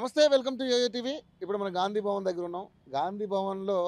నమస్తే welcome to yo-yo TV ఇప్పుడు మనం గాంధీ భవన్ దగ్గర ఉన్నాం గాంధీ భవన్లో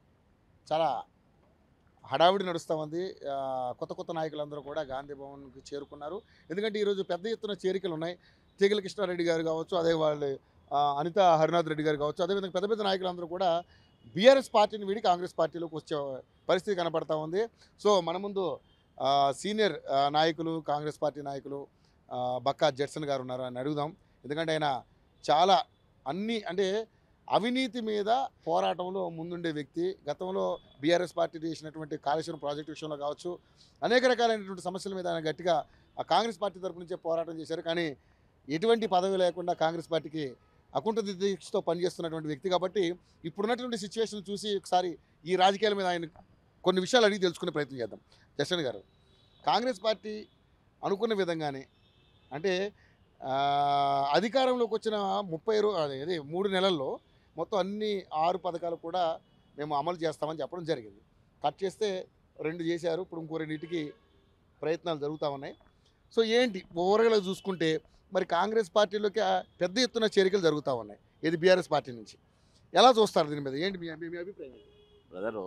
చాలా హడావిడి నడుస్తూ ఉంది ఆ, కొత్త కొత్త నాయకులందరూ కూడా గాంధీ భవన్కి చేరుకున్నారు ఎందుకంటే ఈరోజు పెద్ద ఎత్తున చేరికలు ఉన్నాయి తీగల కృష్ణారెడ్డి గారు కావచ్చు అదే వాళ్ళు ఆ, అనిత హరినాథ్ రెడ్డి గారు కావచ్చు అదేవిధంగా పెద్ద పెద్ద నాయకులందరూ కూడా బీఆర్ఎస్ పార్టీని వీడి కాంగ్రెస్ పార్టీలోకి వచ్చే పరిస్థితి కనపడతా ఉంది సో మన ముందు ఆ, సీనియర్ ఆ, నాయకులు కాంగ్రెస్ పార్టీ నాయకులు ఆ, బక్కా జడ్సన్ గారు ఉన్నారు అని అడుగుదాం ఎందుకంటే ఆయన చాలా అన్ని అంటే అవినీతి మీద పోరాటంలో ముందుండే వ్యక్తి గతంలో బీఆర్ఎస్ పార్టీ చేసినటువంటి కాళేశ్వరం ప్రాజెక్టు విషయంలో కావచ్చు అనేక రకాలైనటువంటి సమస్యల మీద ఆయన గట్టిగా ఆ కాంగ్రెస్ పార్టీ తరపు నుంచే పోరాటం చేశారు కానీ ఎటువంటి పదవి లేకుండా కాంగ్రెస్ పార్టీకి అకుంఠ దీక్షతో పనిచేస్తున్నటువంటి వ్యక్తి కాబట్టి ఇప్పుడున్నటువంటి సిచ్యువేషన్ చూసి ఒకసారి ఈ రాజకీయాల మీద ఆయన కొన్ని విషయాలు అడిగి తెలుసుకునే ప్రయత్నం చేద్దాం జస్టిన్ గారు కాంగ్రెస్ పార్టీ అనుకున్న విధంగానే అంటే ఆ, అధికారంలోకి వచ్చిన ముప్పై రో అదే అదే మూడు నెలల్లో మొత్తం అన్ని ఆరు పథకాలు కూడా మేము అమలు చేస్తామని చెప్పడం జరిగింది కట్ చేస్తే రెండు చేశారు ఇప్పుడు ఇంకో రెండింటికి ప్రయత్నాలు జరుగుతూ ఉన్నాయి సో ఏంటి ఓవరాల్గా చూసుకుంటే మరి కాంగ్రెస్ పార్టీలోకి ఆ పెద్ద ఎత్తున చేరికలు జరుగుతూ ఉన్నాయి ఇది బీఆర్ఎస్ పార్టీ నుంచి ఎలా చూస్తారు దీని మీద ఏంటి మీ మీ- మీ అభిప్రాయం ఏంటి? బ్రదరు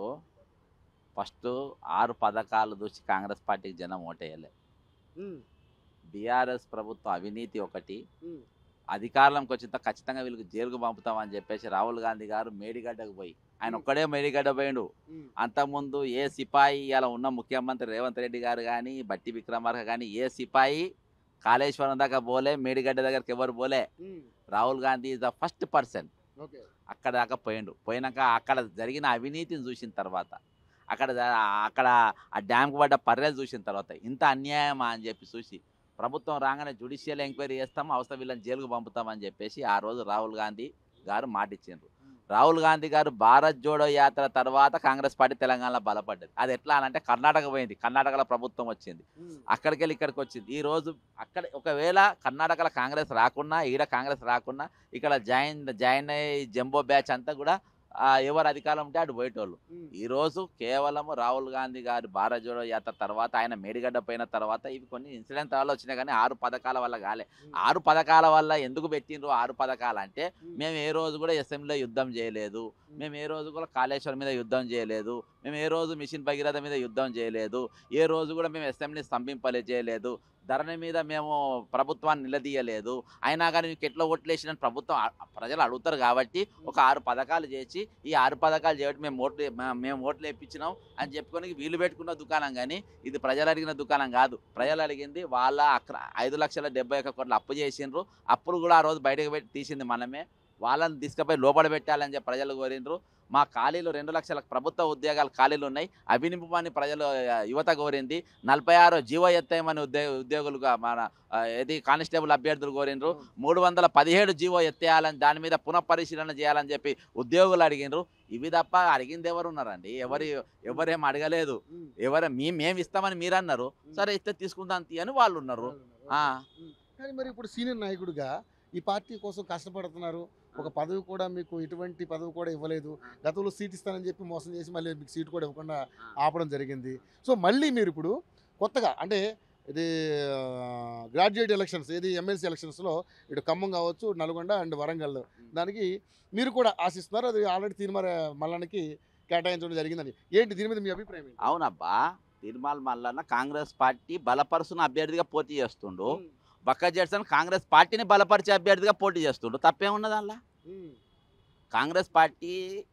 ఫస్ట్ ఆరు పథకాలు చూసి కాంగ్రెస్ పార్టీకి జనం ఓటేయలే ఉమ్, బీఆర్ఎస్ ప్రభుత్వం అవినీతి ఒకటి ఉమ్, అధికారంలోకి వచ్చిన ఖచ్చితంగా వీళ్ళకి జైలుకు పంపుతామని చెప్పేసి రాహుల్ గాంధీ గారు మేడిగడ్డకు పోయి ఆయన ఒక్కడే మేడిగడ్డ పోయిండు ఉమ్, అంతకుముందు ఏ సిపాయి ఇలా ఉన్న ముఖ్యమంత్రి రేవంత్ రెడ్డి గారు కానీ బట్టి విక్రమార్క కానీ ఏ సిపాయి కాళేశ్వరం దాకా పోలే మేడిగడ్డ దగ్గరికి ఎవరు పోలే ఉమ్, Rahul Gandhi is the first person okay అక్కడ దాకా పోయిండు పోయినాక అక్కడ జరిగిన అవినీతిని చూసిన తర్వాత అక్కడ జ- అక్కడ ఆ డ్యామ్కి పడ్డ పర్రెలు చూసిన తర్వాత ఇంత అన్యాయమా అని చెప్పి చూసి ప్రభుత్వం రాగానే జుడిషియల్ ఎంక్వైరీ చేస్తాం అవసరం వీళ్ళని జైలుకు పంపుతామని చెప్పేసి ఆ రోజు రాహుల్ గాంధీ గారు మాటిచ్చిండ్రు రాహుల్ గాంధీ గారు భారత్ జోడో యాత్ర తర్వాత కాంగ్రెస్ పార్టీ తెలంగాణలో బలపడ్డది అది ఎట్లా అని అంటే కర్ణాటక పోయింది కర్ణాటకలో ప్రభుత్వం వచ్చింది ఉమ్, అక్కడికి వెళ్ళి ఇక్కడికి వచ్చింది ఈ రోజు అక్కడ ఒకవేళ కర్ణాటకలో కాంగ్రెస్ రాకున్నా ఈడ కాంగ్రెస్ రాకున్నా ఇక్కడ జాయిన్ జాయిన్ అయ్యి జంబో బ్యాచ్ అంతా కూడా ఆ, ఎవరు అధికారం ఉంటే అటు పోయేటోళ్ళు ఉమ్, ఈ రోజు కేవలం రాహుల్ గాంధీ గారి భారత్ జోడో యాత్ర తర్వాత ఆయన మేడిగడ్డ పోయిన తర్వాత ఇవి కొన్ని ఇన్సిడెంట్ వల్ల వచ్చినాయి కానీ ఆరు పథకాల వల్ల కాలే ఉమ్, ఆరు పథకాల వల్ల ఎందుకు పెట్టిండ్రు ఆరు పథకాలు అంటే ఉమ్, మేము ఏ రోజు కూడా అసెంబ్లీలో యుద్ధం చేయలేదు మేము ఏ రోజు కూడా కాళేశ్వరం మీద యుద్ధం చేయలేదు మేము ఏ రోజు మిషన్ భగీరథ మీద యుద్ధం చేయలేదు ఏ రోజు కూడా మేము అసెంబ్లీ స్తంభింపలే చేయలేదు ధరణి మీద మేము ప్రభుత్వాన్ని నిలదీయలేదు అయినా కానీ మీకు ఎట్లా ఓట్లేసిన ప్రభుత్వం ఆ- ప్రజలు అడుగుతారు కాబట్టి ఒక ఆరు పథకాలు చేసి ఈ ఆరు పథకాలు చేయడం మేము ఓట్లు మా- మేము ఓట్లు వేయించినాం అని చెప్పుకొని వీలు పెట్టుకున్న దుకాణం కానీ ఇది ప్రజలు అడిగిన దుకాణం కాదు ప్రజలు అడిగింది వాళ్ళ అక్ర ఐదు లక్షల డెబ్బై ఒక్క కోట్ల అప్పు చేసిండ్రు అప్పులు కూడా ఆ రోజు బయటకు పెట్టి తీసింది మనమే వాళ్ళని తీసుకుపోయి లోపల పెట్టాలని చెప్పి ప్రజలు కోరిండ్రు మా ఖాళీలు రెండు లక్షల ప్రభుత్వ ఉద్యోగాలు ఖాళీలు ఉన్నాయి అవి నింపమని ప్రజలు ఆ, యువత కోరింది నలభై ఆరు జీవో ఎత్తేయమని ఉద్యోగ ఉద్యోగులుగా మన ఆ, ఏది కానిస్టేబుల్ అభ్యర్థులు కోరిండ్రు మూడు వందల పదిహేడు జీవో ఎత్తేయాలని దాని మీద పునఃపరిశీలన చేయాలని చెప్పి ఉద్యోగులు అడిగినరు ఇవి తప్ప అడిగింది ఎవరు ఉన్నారండి ఎవరు ఎవరేం అడగలేదు ఉమ్, ఎవరు మీ మేము ఇస్తామని మీరు అన్నారు సరే ఇస్తే తీసుకుందాం తీ అని వాళ్ళు ఉన్నారు ఆ, కానీ మరి ఇప్పుడు సీనియర్ నాయకుడిగా ఈ పార్టీ కోసం కష్టపడుతున్నారు ఒక పదవి కూడా మీకు ఎటువంటి పదవి కూడా ఇవ్వలేదు గతంలో సీట్ ఇస్తానని చెప్పి మోసం చేసి మళ్ళీ మీకు సీట్ కూడా ఇవ్వకుండా ఆపడం జరిగింది సో మళ్ళీ మీరు ఇప్పుడు కొత్తగా అంటే ఇది గ్రాడ్యుయేట్ ఎలక్షన్స్ ఏది ఎమ్మెల్సీ ఎలక్షన్స్లో ఇటు ఖమ్మం కావచ్చు నల్గొండ అండ్ వరంగల్ దానికి మీరు కూడా ఆశిస్తున్నారు అది ఆల్రెడీ తీర్మాన మల్లానికి కేటాయించడం జరిగిందని ఏంటి దీని మీద మీ అభిప్రాయం ఏంటి అవునబ్బా తిరుమల మల్లన్న కాంగ్రెస్ పార్టీ బలపరుస్తున్న అభ్యర్థిగా పోటీ చేస్తుండు బక్క జడ్సన్ కాంగ్రెస్ పార్టీని బలపరిచే అభ్యర్థిగా పోటీ చేస్తుండు తప్పేమున్నది అందులో ఉమ్, కాంగ్రెస్ పార్టీ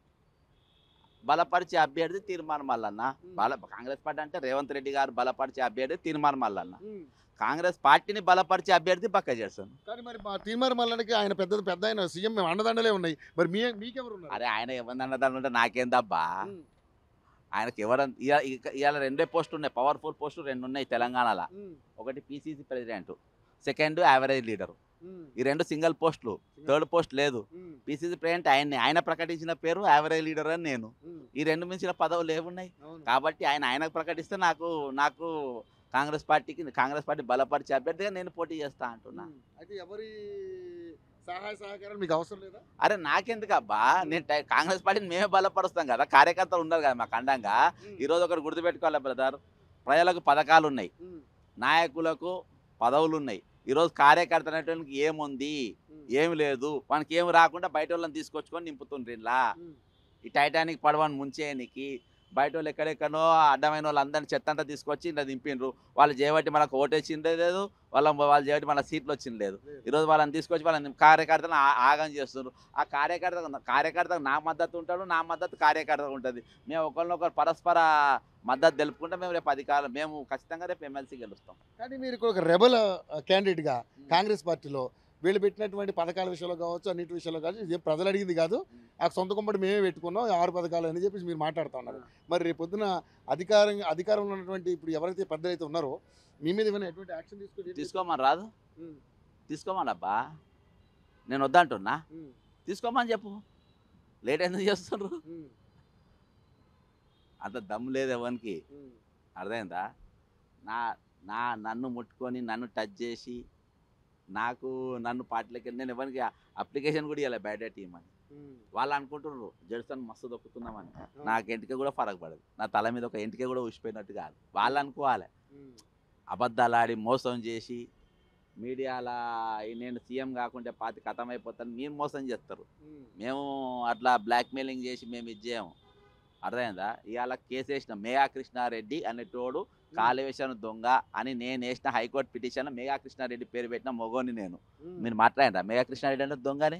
బలపరిచే అభ్యర్థి తీర్మానం మల్లన్న బల కాంగ్రెస్ పార్టీ అంటే రేవంత్ రెడ్డి గారు బలపరిచే అభ్యర్థి తీర్మానం మల్లన్న ఉమ్. కాంగ్రెస్ పార్టీని బలపరిచే అభ్యర్థి బక్క జడ్సన్ కానీ మరి మా తీర్మాన మల్లానికి ఆయన పెద్ద పెద్ద ఆయన సీఎం మేము అండదండలే ఉన్నాయి మరి మీ మీకెవరు ఉన్నారు అరే ఆయన ఎవరిని దాని ఉంటే నాకేందబ్బా ఉమ్, ఆయనకి ఎవరన్నా ఇవాళ ఇవాళ రెండే పోస్టులు ఉన్నాయి పవర్ఫుల్ పోస్టులు రెండు ఉన్నాయి తెలంగాణలో ఉమ్, ఒకటి PCC president second average leader ఉమ్, ఈ రెండు సింగిల్ పోస్టులు థర్డ్ పోస్ట్ లేదు ఉమ్, పిసిసి ప్రెసిడెంట్ ఆయన్ని ఆయన ప్రకటించిన పేరు యావరేజ్ లీడర్ అని నేను ఉమ్, ఈ రెండు మించిన పదవులు ఏమున్నాయి అవును. కాబట్టి ఆయన ఆయనకు ప్రకటిస్తే నాకు నాకు కాంగ్రెస్ పార్టీకి కాంగ్రెస్ పార్టీ బలపరిచే అభ్యర్థిగా నేను పోటీ చేస్తా అంటున్నా ఉమ్, అయితే ఎవరి సహాయ సహకారాలు మీకు అవసరం లేదా అరే నాకెందుకు అబ్బా నేను టై- కాంగ్రెస్ పార్టీని మేమే బలపరుస్తాం కదా కార్యకర్తలు ఉన్నారు కదా మాకు అండంగా ఈరోజు ఒకటి గుర్తుపెట్టుకోవాలి బ్రదర్ ప్రజలకు పథకాలు ఉన్నాయి ఉమ్, నాయకులకు పదవులు ఉన్నాయి ఈరోజు కార్యకర్త అనేటువంటి ఏముంది ఏమి లేదు వానికి ఏమి రాకుండా బయట వాళ్ళని తీసుకొచ్చుకొని నింపుతుండ్రు ఇలా ఉమ్. ఈ టైటానిక్ పడవని ముంచేయనికి బయట వాళ్ళు ఎక్కడెక్కడో అడ్డమైన వాళ్ళు అందరిని చెత్త అంతా తీసుకొచ్చి ఇలా దింపిండ్రు వాళ్ళు చేయబట్టి మనకు ఓటేసిందే లేదు వాళ్ళ వాళ్ళు చేయబట్టి మన సీట్లు వచ్చింది లేదు లేదు. ఈరోజు వాళ్ళని తీసుకొచ్చి వాళ్ళని కార్యకర్తలను ఆ- ఆగం చేస్తున్నారు ఆ కార్యకర్త కార్యకర్తకు నా మద్దతు ఉంటాడు నా మద్దతు కార్యకర్తకు ఉంటుంది మేము ఒకరినొకరు పరస్పర మద్దతు తెలుపుకుంటే మేము రేపు అధికారం మేము ఖచ్చితంగా రేపు ఎమ్మెల్సీ గెలుస్తాం కానీ మీరు ఇక్కడ ఒక రెబల్ క్యాండిడేట్ గా కాంగ్రెస్ పార్టీలో వీళ్ళు పెట్టినటువంటి పథకాల విషయంలో కావచ్చు అన్నిటి విషయంలో కావచ్చు ఇది ప్రజలు అడిగింది కాదు ఆ సొంత కుంపటి మేమే పెట్టుకున్నాం ఈ ఆరు పథకాలు అని చెప్పేసి మీరు మాట్లాడుతూ ఉన్నారు మరి రేపు పొద్దున అధికారం అధికారంలో ఉన్నటువంటి ఇప్పుడు ఎవరైతే పెద్దలు అయితే ఉన్నారో మీ మీద ఏమైనా ఎటువంటి యాక్షన్ తీసుకుని తీసుకోమని రాదు తీసుకోమని అబ్బా నేను వద్దంటున్నా తీసుకోమని చెప్పు లేట్ ఎందుకు చేస్తున్నారు అంత దమ్ము లేదు ఎవరికి అర్థమైందా నా నా నన్ను ముట్టుకొని నన్ను టచ్ చేసి నాకు నన్ను పార్టీలోకి వెళ్ళి నేను ఎవరికి అప్లికేషన్ కూడా ఇవ్వాలి బయట టీం అని వాళ్ళు అనుకుంటున్నారు జడ్సన్ మస్తు దొక్కుతున్నామని నాకు ఎంటిక కూడా ఫరక్ పడదు నా తల మీద ఒక ఎంటిక కూడా ఊసిపోయినట్టు కాదు వాళ్ళు అనుకోవాలి అబద్ధాలు ఆడి మోసం చేసి మీడియాలో నేను సీఎం కాకుంటే పాతి కథం అయిపోతాను మీరు మోసం చేస్తారు మేము అట్లా బ్లాక్మెయిలింగ్ చేసి మేము ఇది చేయము అర్థమైందా ఇవాళ కేసు వేసిన మేఘా కృష్ణారెడ్డి అనేటోడు కాళేశ్వరం దొంగ అని నేను వేసిన హైకోర్టు పిటిషన్ మేఘా కృష్ణారెడ్డి పేరు పెట్టిన మొగోని నేను మీరు మాట్లాడండి మేఘా కృష్ణారెడ్డి అంటే దొంగని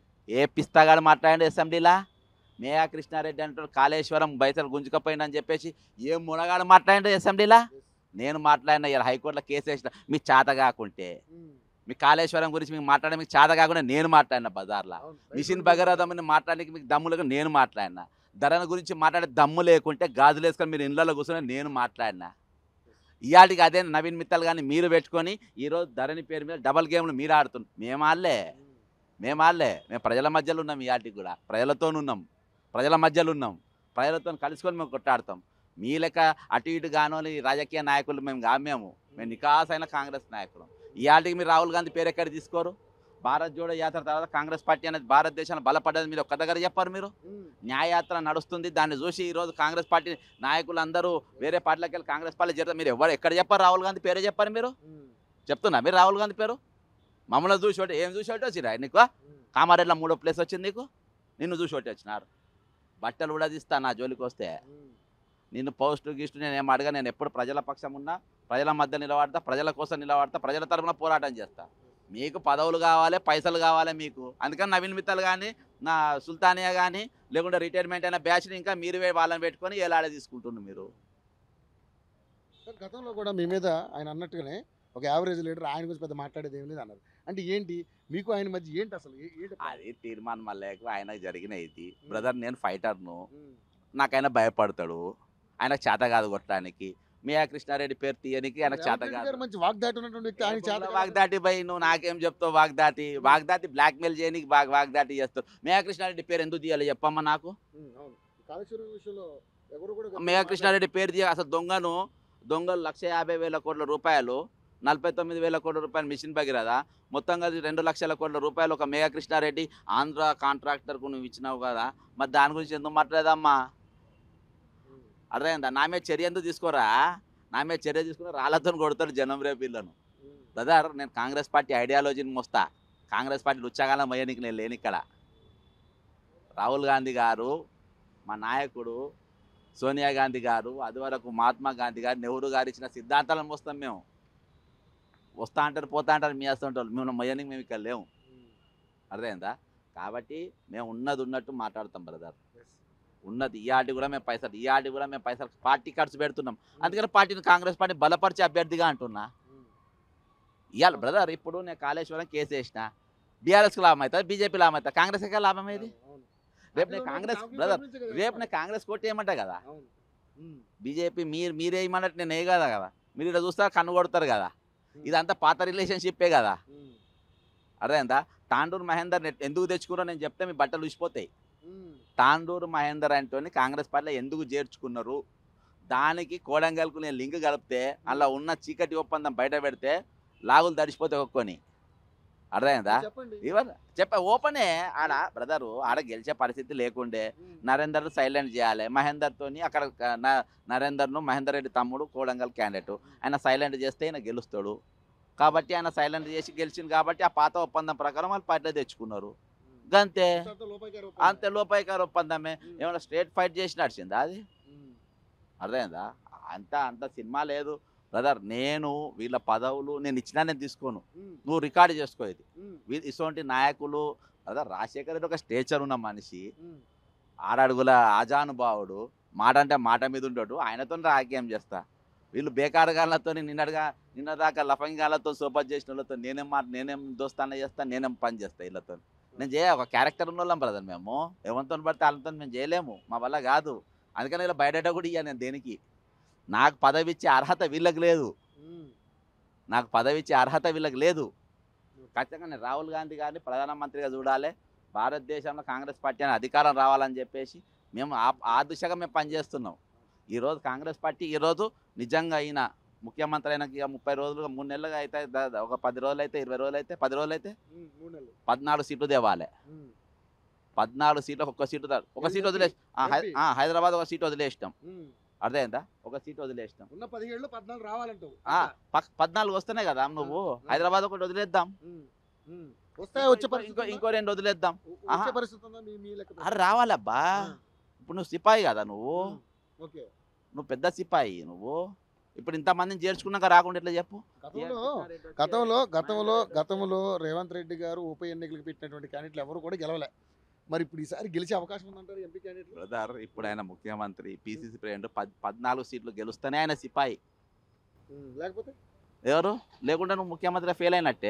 ఏ పిస్తాగాడు మాట్లాడండి అసెంబ్లీలా మేఘా కృష్ణారెడ్డి అంటాడు కాళేశ్వరం బయటలు గుంజుకపోయిందని చెప్పేసి ఏ మునగాడు మాట్లాడండి అసెంబ్లీలా నేను మాట్లాడిన ఇలా హైకోర్టులో కేసు వేసిన మీకు చేత కాకుంటే మీ కాళేశ్వరం గురించి మీకు మాట్లాడే మీకు చేత కాకుండా నేను మాట్లాడిన బజార్లో మిషన్ భగీరథమని మాట్లాడడానికి మీకు దమ్ములుగా నేను మాట్లాడినా ధరణ గురించి మాట్లాడే దమ్ము లేకుంటే గాజులు వేసుకొని మీరు ఇళ్ళలో కూర్చొని నేను మాట్లాడినా ఇవాటికి అదే నవీన్ మిత్తల్ కానీ మీరు పెట్టుకొని ఈరోజు ధరణి పేరు మీద డబల్ గేమ్లు మీరు ఆడుతున్నారు మేము ఆడలే మేము ఆడలే మేము ప్రజల మధ్యలో ఉన్నాం ఇవాటికి కూడా ప్రజలతో ఉన్నాం ప్రజల మధ్యలో ఉన్నాం ప్రజలతో కలుసుకొని మేము కొట్టాడతాం మీ లెక్క అటు ఇటు గానోని రాజకీయ నాయకులు మేము కామేము మేము నికాసైన కాంగ్రెస్ నాయకులు ఇవాటికి మీరు రాహుల్ గాంధీ పేరు ఎక్కడ తీసుకోరు భారత్ జోడో యాత్ర తర్వాత కాంగ్రెస్ పార్టీ అనేది భారతదేశాన్ని బలపడ్డది మీరు ఒక్క దగ్గర చెప్పారు మీరు న్యాయయాత్ర నడుస్తుంది దాన్ని చూసి ఈరోజు కాంగ్రెస్ పార్టీ నాయకులు అందరూ వేరే పార్టీలకు వెళ్ళి కాంగ్రెస్ పార్టీ చేరుతారు మీరు ఎవరు ఎక్కడ చెప్పారు రాహుల్ గాంధీ పేరే చెప్పారు మీరు చెప్తున్నా మీరు రాహుల్ గాంధీ పేరు మమ్మల్ని చూసి ఒకటి ఏం చూసి ఒకటి వచ్చిరా నీకు కామారెడ్ల మూడో ప్లేస్ వచ్చింది నీకు నిన్ను చూసి ఒకటి వచ్చినారు బట్టలు కూడా తీస్తా నా జోలికి వస్తే నిన్ను పోస్టు గిస్టు నేను ఏం అడగా నేను ఎప్పుడు ప్రజల పక్షం ఉన్నా ప్రజల మధ్య నిలబడతా ప్రజల కోసం నిలబడతా ప్రజల తరపున పోరాటం చేస్తా మీకు పదవులు కావాలి పైసలు కావాలి మీకు అందుకని నవీన్ మిత్తల్ కానీ నా సుల్తానియా కానీ లేకుంటే రిటైర్మెంట్ అయిన బ్యాచ్ని ఇంకా మీరు వే- వాళ్ళని పెట్టుకొని ఏలాడే తీసుకుంటున్నారు మీరు సార్, గతంలో కూడా మీ మీద ఆయన అన్నట్టుగానే ఒక యావరేజ్ లీడర్ ఆయన గురించి పెద్ద మాట్లాడేది ఏం లేదు అన్నారు అంటే ఏంటి మీకు ఆయన మధ్య ఏంటి అసలు ఏ- ఏంటి అది తీర్మానం మళ్ళీ ఆయన జరిగిన ఇది బ్రదర్ నేను ఫైటర్ను ఉమ్, నాకైనా భయపడతాడు ఆయనకు చేత కాదు కొట్టడానికి మియా కృష్ణారెడ్డి పేరు తీయనికి ఆయనకు చేత రేవంత్ రెడ్డి కాదు గారు మంచి వాగ్దాటి ఉన్నటువంటి వ్యక్తి ఆయన చేత ఎప్పుడు కాదు. వాగ్దాటి పోయి నువ్వు నాకేం చెప్తావు వాగ్దాటి వాగ్దాటి బ్లాక్మెయిల్ చేయడానికి బాగా వాగ్దాటి చేస్తావు మేఘా కృష్ణారెడ్డి పేరు ఎందుకు తీయాలి చెప్పమ్మా నాకు ఉమ్, అవును కాళేశ్వరం విషయంలో ఎవరు కూడా మేఘా కృష్ణారెడ్డి పేరు తీయ అసలు దొంగను దొంగలు లక్ష యాభై వేల కోట్ల రూపాయలు నలభై తొమ్మిది వేల కోట్ల రూపాయలు మిషన్ భగీరథ మొత్తం కలిసి రెండు లక్షల కోట్ల రూపాయలు ఒక మేఘా కృష్ణారెడ్డి ఆంధ్ర కాంట్రాక్టర్కు నువ్వు ఇచ్చినావు కదా మరి దాని గురించి ఎందుకు మాట్లాడదమ్మా ఉమ్, అర్థమైందా నా మీద చర్య ఎందుకు తీసుకోరా నా మీద చర్య తీసుకుని రాళ్ళతో కొడతారు జనం రేపు వీళ్ళను ఉమ్, బ్రదర్ నేను కాంగ్రెస్ పార్టీ ఐడియాలజీని మోస్తా కాంగ్రెస్ పార్టీ ఉచ్చాగాలం అయ్యానికి నేను లేని ఇక్కడ రాహుల్ గాంధీ గారు మా నాయకుడు సోనియా గాంధీ గారు అది వరకు మహాత్మా గాంధీ గారు నెహ్రూ గారు ఇచ్చిన సిద్ధాంతాలను మోస్తాం మేము వస్తా అంటారు పోతా అంటారు మీ వస్తుంటారు మేము మొయ్యనికి మేము ఇక్కడ లేము ఉమ్, అర్థమైందా కాబట్టి మేము ఉన్నది ఉన్నట్టు మాట్లాడతాం బ్రదర్ yes. ఉన్నది ఈ ఆటి కూడా మేము పైసలు ఈ ఆటి కూడా మేము పైసలు పార్టీ ఖర్చు పెడుతున్నాం అందుకని పార్టీని కాంగ్రెస్ పార్టీ బలపరిచే అభ్యర్థిగా అంటున్నా ఉమ్, ఇవాళ బ్రదర్ ఇప్పుడు నేను కాళేశ్వరం కేసు వేసిన బీఆర్ఎస్కి లాభం అవుతుంది బీజేపీ లాభం అవుతుంది కాంగ్రెస్కి లాభం ఏది అవును. రేపు నేను అందులో కాంగ్రెస్ కాంగ్రెస్ బ్రదర్ గురించే కదా రేపు నేను కాంగ్రెస్ కోట్ ఏమంటా కదా అవును. ఉమ్, బీజేపీ మీరు మీరే ఇవ్వమన్నట్టు నేను ఏ కదా కదా మీరు ఇక్కడ చూస్తారు కన్ను కొడతారు కదా ఇదంతా పాత రిలేషన్షిప్పే కదా ఉమ్, అర్థమైందా తాండూరు మహేందర్ నెట్- ఎందుకు తెచ్చుకున్నారో నేను చెప్తే మీ బట్టలు ఉసిపోతాయి ఉమ్, తాండూరు మహేందర్ అంటోని కాంగ్రెస్ పార్టీలో ఎందుకు చేర్చుకున్నారు దానికి కోడంగల్కు నేను లింక్ కలిపితే అలా ఉన్న చీకటి ఒప్పందం బయట పెడితే లాగులు తడిచిపోతే ఒక్కొని అర్థమైందా చెప్పండి ఇవర్ చెప్ప ఓపెనే ఆడ బ్రదరు ఆడ గెలిచే పరిస్థితి లేకుండే ఉమ్, నరేందర్ సైలెంట్ చేయాలి మహేందర్ తోని అక్కడ క- న- నరేందర్ను మహేందర్ రెడ్డి తమ్ముడు కోడంగల్ క్యాండిడేట్ ఆయన సైలెంట్ చేస్తే ఆయన గెలుస్తాడు కాబట్టి ఆయన సైలెంట్ చేసి గెలిచింది కాబట్టి ఆ పాత ఒప్పందం ప్రకారం వాళ్ళు పార్టీలో తెచ్చుకున్నారు గంతే అంతే లోపాయికార ఒప్పందమే ఏమైనా స్ట్రేట్ ఫైట్ చేసి నడిచిందా అది అర్థమైందా అంత అంత సినిమా లేదు బ్రదర్ నేను వీళ్ళ పదవులు నేను ఇచ్చినా నేను తీసుకోను నువ్వు రికార్డు చేసుకో ఇది వీ- ఇటువంటి నాయకులు బ్రదర్ రాజశేఖర్ రెడ్డి ఒక స్టేచర్ ఉన్న మనిషి ఆరడుగుల ఆజానుభావుడు మాట అంటే మాట మీద ఉండడు ఆయనతో రాజకీయం చేస్తా వీళ్ళు బేకారగాళ్ళతో నిన్నటిగా నిన్న దాకా లఫంగాలతో సోపత్ చేసిన వాళ్ళతో నేనేం మాట నేనేం దోస్తాన చేస్తా నేనేం పని చేస్తా వీళ్ళతో నేను చేయ ఒక క్యారెక్టర్ ఉన్న వాళ్ళం బ్రదర్ మేము ఎవరితో పడితే వాళ్ళతో మేము చేయలేము మా వల్ల కాదు అందుకని ఇలా బయట కూడా ఇయ్యా నేను దేనికి నాకు పదవి ఇచ్చే అర్హత వీళ్ళకి లేదు నాకు పదవి ఇచ్చే అర్హత వీళ్ళకి లేదు ఖచ్చితంగా నేను రాహుల్ గాంధీ గారిని ప్రధానమంత్రిగా చూడాలి భారతదేశంలో కాంగ్రెస్ పార్టీ అని అధికారం రావాలని చెప్పేసి మేము ఆ ఆ దిశగా మేము పనిచేస్తున్నాం ఈరోజు కాంగ్రెస్ పార్టీ ఈరోజు నిజంగా అయిన ముఖ్యమంత్రి అయిన ఇక ముప్పై రోజులు మూడు నెలలుగా అయితే దా- దా- ఒక పది రోజులు అయితే ఇరవై రోజులు అయితే పది రోజులు అయితే పద్నాలుగు సీట్లు తేవాలి పద్నాలుగు సీట్లకు ఒక్క సీటు దా- ఒక సీట్ వదిలేసి ఆ, హై- ఎంపీ. ఆ, హైదరాబాద్ ఒక సీట్ వదిలేసినాం అర్థమైందా ఒక సీట్ వదిలేసినాం ఉన్న పదిహేళ్ళు పద్నాలుగు రావాలంటావు ఆ, పక్- పద్నాలుగు వస్తేనే కదా నువ్వు ఆ. హైదరాబాద్ ఒకటి వదిలేద్దాం వస్తాయి వచ్చే ఇంకో- పరిస్థితి ఇంకో ఉందా? ఇంకో రెండు వదిలేద్దాం వచ్చే ఆహా. పరిస్థితి ఉందా మీ మీ లెక్క అరే రావాలబ్బా ఇప్పుడు నువ్వు సిపాయి కదా నువ్వు ఓకే నువ్వు పెద్ద సిపాయి నువ్వు ఇప్పుడు ఇంతమందిని చేర్చుకున్నాక రాకుండా ఎట్లా చెప్పు గతంలో గతంలో గతంలో గతంలో రేవంత్ రెడ్డి గారు ఉప ఎన్నికలకు పెట్టినటువంటి క్యాండిడేట్లు ఎవరు కూడా గెలవలే మరి ఇప్పుడు ఈసారి గెలిచే అవకాశం ఉందంటారు ఎంపీ క్యాండిడేట్లు బ్రదర్ ఇప్పుడు ఆయన ముఖ్యమంత్రి పిసిసి ప్రెసిడెంట్ పద్ పద్నాలుగు సీట్లు గెలుస్తేనే ఆయన సిపాయి లేకపోతే ఎవరు లేకుంటే నువ్వు ముఖ్యమంత్రి ఫెయిల్ అయినట్టే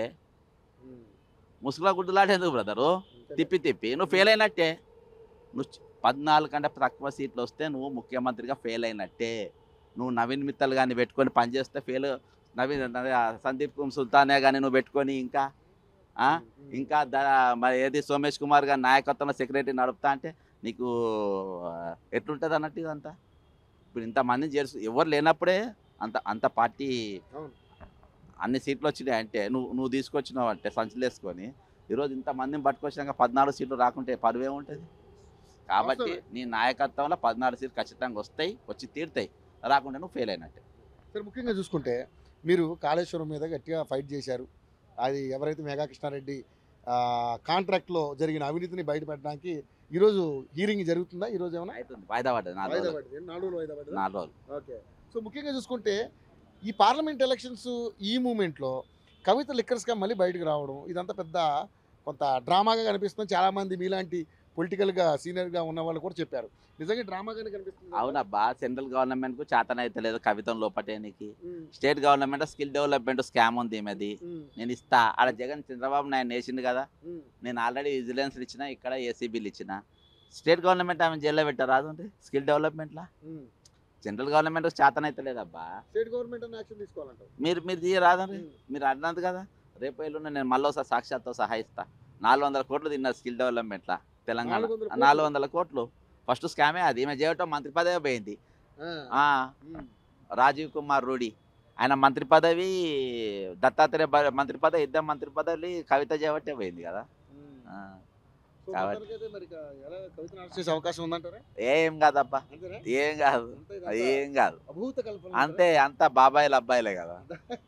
ముసుగులా గుడ్డులాడేందుకు బ్రదరు తిప్పి తిప్పి నువ్వు ఫెయిల్ అయినట్టే నువ్వు చ- పద్నాలుగు కంటే తక్కువ సీట్లు వస్తే నువ్వు ముఖ్యమంత్రిగా ఫెయిల్ అయినట్టే నువ్వు నవీన్ మిత్తల్ కానీ పెట్టుకొని పనిచేస్తే ఫెయిల్ నవీన్ నవీ- సందీప్ కుమ్ సుల్తానే కానీ నువ్వు పెట్టుకొని ఇంకా ఆ? ఇంకా ద మరి ఏది సోమేష్ కుమార్ గారి నాయకత్వంలో సెక్రటరీ నడుపుతా అంటే నీకు ఆ, ఎట్లుంటుంది అన్నట్టు ఇదంతా ఇప్పుడు ఇంతమందిని చేర్చు ఎవరు లేనప్పుడే అంత అంత పార్టీ అవును. అన్ని సీట్లు వచ్చినాయి అంటే నువ్వు నువ్వు తీసుకొచ్చినావు అంటే సంచులు వేసుకొని ఈరోజు ఇంతమందిని పట్టుకొచ్చినాక పద్నాలుగు సీట్లు రాకుంటే పరువే ఉంటుంది కాబట్టి వాస్తవమే. నీ నాయకత్వంలో పద్నాలుగు సీట్లు ఖచ్చితంగా వస్తాయి వచ్చి తీరుతాయి రాకుంటే నువ్వు ఫెయిల్ అయినట్టే సరే ముఖ్యంగా చూసుకుంటే మీరు కాళేశ్వరం మీద గట్టిగా ఫైట్ చేశారు అది ఎవరైతే మేఘా కృష్ణారెడ్డి ఆ, కాంట్రాక్ట్లో జరిగిన అవినీతిని బయటపెట్టడానికి ఈరోజు హీరింగ్ జరుగుతుందా ఈరోజు ఏమైనా అవుతుంది వాయిదా పడ్డది నాలుగు వాయిదా రోజులు పడింది. నాలుగు రోజులు వాయిదా పడిందా? నాలుగు రోజులు ఓకే సో ముఖ్యంగా చూసుకుంటే ఈ పార్లమెంట్ ఎలక్షన్స్ ఈ మూమెంట్లో కవిత లిక్కర్స్గా మళ్ళీ బయటకు రావడం ఇదంతా పెద్ద కొంత డ్రామాగా కనిపిస్తుంది చాలామంది మీలాంటి పొలిటికల్గా సీనియర్గా ఉన్న వాళ్ళు కూడా చెప్పారు నిజంగా డ్రామాగానే కనిపిస్తుంది అవునబ్బా సెంట్రల్ గవర్నమెంట్ కు చేతనైతే లేదు కవితం లోపటేనికి ఉమ్, state government skill development scam ఉంది ఈమెది ఉమ్, నేను ఇస్తా ఆడ జగన్ చంద్రబాబు నాయుడు వేసిండు కదా ఉమ్. నేను ఆల్రెడీ విజిలెన్స్ ఇచ్చిన ఇక్కడ ఏసీబీలు ఇచ్చిన స్టేట్ గవర్నమెంట్ ఆమె జైల్లో పెట్టరాదు స్కిల్ డెవలప్మెంట్లా ఉమ్. సెంట్రల్ గవర్నమెంట్ చేతనైతే లేదబ్బా స్టేట్ గవర్నమెంట్ అని యాక్షన్ తీసుకోవాలంటావు మీరు మీరు తీయరాదండి ఉమ్, మీరు అన్నది కదా రేపు ఎల్లుండి నేను మళ్ళీ ఒకసారి సాక్షాత్తో సహాయిస్తా నాలుగు వందల కోట్లు తిన్నారు స్కిల్ డెవలప్మెంట్లా తెలంగాణ 400 కోట్లు? నాలుగు వందల కోట్లు ఫస్ట్ స్కామే అది ఈమె చేయటం మంత్రి పదవి పోయింది ఆ, ఆ, ఉమ్, రాజీవ్ కుమార్ రూడి ఆయన మంత్రి పదవి దత్తాత్రేయ బ- మంత్రి పదవి ఇద్దరు మంత్రి పదవి కవిత చేయబట్టే పోయింది కదా ఉమ్. ఆ, సో కాబట్టి- మొత్తానికైతే మరి ఇక ఎలా కవితను అరెస్ట్ చేసే అవకాశం ఉందంటారా ఏం కాదబ్బా అంతేనా ఏం కాదు అంతే ఇదంతా ఏం కాదు అభూత కల్పన అంతే అంత బాబాయిలు అబ్బాయిలే కదా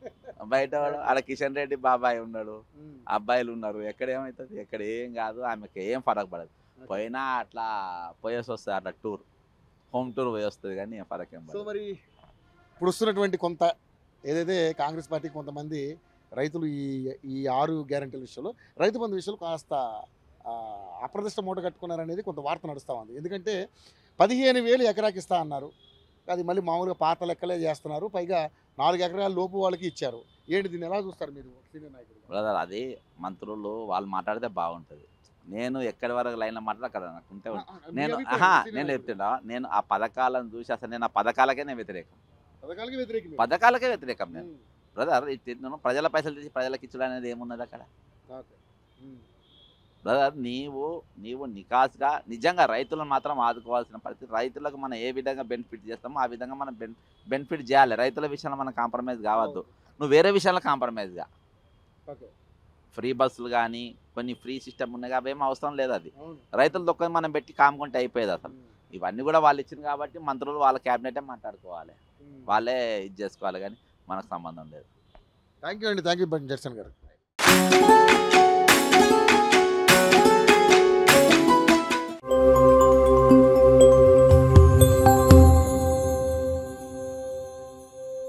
బయట వాడు ఆడ కిషన్ రెడ్డి బాబాయ్ ఉన్నాడు ఉమ్, అబ్బాయిలు ఉన్నారు ఎక్కడ ఏమవుతుంది ఎక్కడ ఏం కాదు ఆమెకి ఏం ఫరక్ పడదు ఓకే. పోయినా అట్లా పోయేసి వస్తుంది అట్లా టూర్ హోమ్ టూర్ పోయి వస్తుంది కానీ ఏం ఫరక్ ఏం సో పడదు మరి ఇప్పుడు వస్తున్నటువంటి కొంత ఏదైతే కాంగ్రెస్ పార్టీ కొంతమంది రైతులు ఈ ఈ ఆరు గ్యారంటీల విషయంలో రైతు బంధు విషయంలో కాస్త ఆ, అప్రదిష్ట మూట కట్టుకున్నారనేది కొంత వార్త నడుస్తూ ఉంది ఎందుకంటే పదిహేను వేలు ఎకరాకి ఇస్తా అన్నారు అది మళ్ళీ మామూలుగా పాత లెక్కలే చేస్తున్నారు పైగా నాలుగు ఎకరాల లోపు వాళ్ళకి ఇచ్చారు ఏంటి దీన్ని ఎలా చూస్తారు మీరు ఒక సీనియర్ నాయకుడు బ్రదర్ అది మంత్రులు వాళ్ళు మాట్లాడితే బాగుంటుంది నేను ఎక్కడి వరకు లైన్లో మాట్లాడ అక్కడ నాకు ఉంటే ఉంటుంది. నేను ఆహా నేను చెప్తున్నా నేను ఆ పథకాలను చూసి అసలు నేను ఆ పథకాలకే నేను వ్యతిరేకం పథకాలకి వ్యతిరేకం పథకాలకే వ్యతిరేకం నేను బ్రదర్ నేను ప్రజల పైసలు తీసి ప్రజలకు ఇచ్చడం అనేది ఏమున్నది అక్కడ బ్రదర్ నీవు నీవు నికాస్గా నిజంగా రైతులను మాత్రం ఆదుకోవాల్సిన పరిస్థితి రైతులకు మనం ఏ విధంగా బెనిఫిట్ చేస్తామో ఆ విధంగా మనం బెన్ బెనిఫిట్ చేయాలి రైతుల విషయంలో మనం కాంప్రమైజ్ కావద్దు నువ్వు వేరే విషయాల్లో కాంప్రమైజ్గా ఓకే ఫ్రీ బస్సులు కానీ కొన్ని ఫ్రీ సిస్టమ్ ఉన్నాయి అవి ఏం అవసరం లేదు అది అవును రైతుల దొక్క మనం పెట్టి కాముకుంటే అయిపోయేది అసలు ఇవన్నీ కూడా వాళ్ళు ఇచ్చింది కాబట్టి మంత్రులు వాళ్ళ క్యాబినెటే మాట్లాడుకోవాలి వాళ్ళే ఇది చేసుకోవాలి కానీ మనకు సంబంధం లేదు థ్యాంక్ యూ అండి థ్యాంక్ యూ జర్సన్ గారు